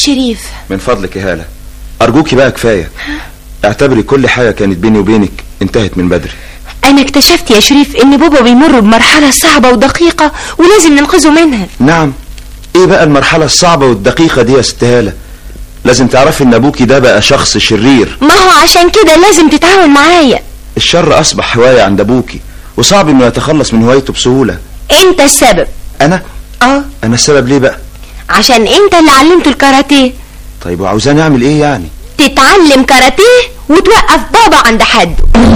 شريف من فضلك يا هالة أرجوكي بقى كفاية اعتبري كل حاجة كانت بيني وبينك انتهت من بدري انا اكتشفت يا شريف ان بابا بيمر بمرحلة صعبة ودقيقة ولازم ننقذه منها نعم ايه بقى المرحلة الصعبة والدقيقة دي يا ست هالة لازم تعرفي ان ابوكي ده بقى شخص شرير ما هو عشان كده لازم تتعاون معايا الشر اصبح هواية عند ابوكي وصعب انه يتخلص من هوايته بسهولة انت السبب انا اه انا السبب ليه بقى عشان انت اللي علمته الكاراتيه طيب وعاوزاني اعمل ايه يعني تتعلم كاراتيه وتوقف بابا عند حده